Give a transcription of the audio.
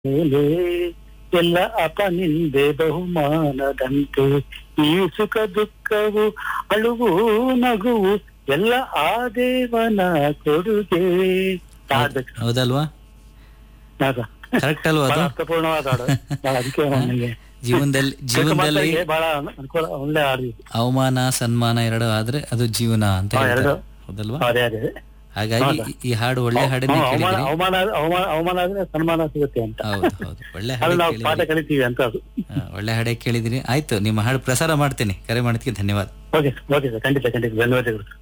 ಮೇಲೆ ಎಲ್ಲ ಅಪನಿಂದೆ ಬಹುಮಾನದಂತೆ ಈ ಸುಖ ದುಃಖವು ಅಳುವು ನಗುವು ಎಲ್ಲ ಆ ದೇವನ ಕೊಡುಗೆ ಹಾಡ್ಬೇಕು ಹೌದಲ್ವಾ ಹೌದಾ? ಕರೆಕ್ಟ್ ಅಲ್ವಾ ಬಹಳ ಅದು ಅರ್ಥಪೂರ್ಣವಾದ ಹಾಡು ಬಹಳ ಅದಕ್ಕೆ ನನಗೆ ಜೀವನದಲ್ಲಿ ಜೀವನದಲ್ಲಿ ಮಕ್ಕಳಿಗೆ ಬಹಳ ಅನುಕೂಲ ಒಳ್ಳೆ ಹಾಡು ಇದು. ಅವಮಾನ ಸನ್ಮಾನ ಎರಡು ಆದ್ರೆ ಅದು ಜೀವನ ಅಂತ ಹಾ, ಹೇಳ್ತಾರೆ. ಎರಡು. ಹೌದಲ್ವಾ ಅದೇ ಅದೇ ಹಾಗಾಗಿ ಈ- ಈ ಹಾಡು ಒಳ್ಳೆ ಹಾಡನ್ನೇ ಹ್ಮ್, ಅವಮಾನ ಕೇಳಿದಿರಿ ಅವಮಾನ ಅವಮಾನ ಅವಮಾನ ಆದ್ರೆ ಸನ್ಮಾನ ಸಿಗುತ್ತೆ ಅಂತ ಹೌದು ಹೌದು ಒಳ್ಳೆ ಅದು ಹಾಡು ನಾವು ಪಾಠ ಕೇಳಿದಿರಿ ಕಲಿತೀವಿ ಅಂತ ಅದು ಹಾ, ಒಳ್ಳೆ ಹಾಡೇ ಕೇಳಿದಿರಿ ಆಯ್ತು ನಿಮ್ಮ ಹಾಡು ಪ್ರಸಾರ ಮಾಡ್ತೀನಿ ಕರೆ ಮಾಡಿದ್ಕೆ ಧನ್ಯವಾದ ಓಕೆ ಓಕೆ ಸರ್ ಖಂಡಿತ ಖಂಡಿತ ಧನ್ಯವಾದಗಳು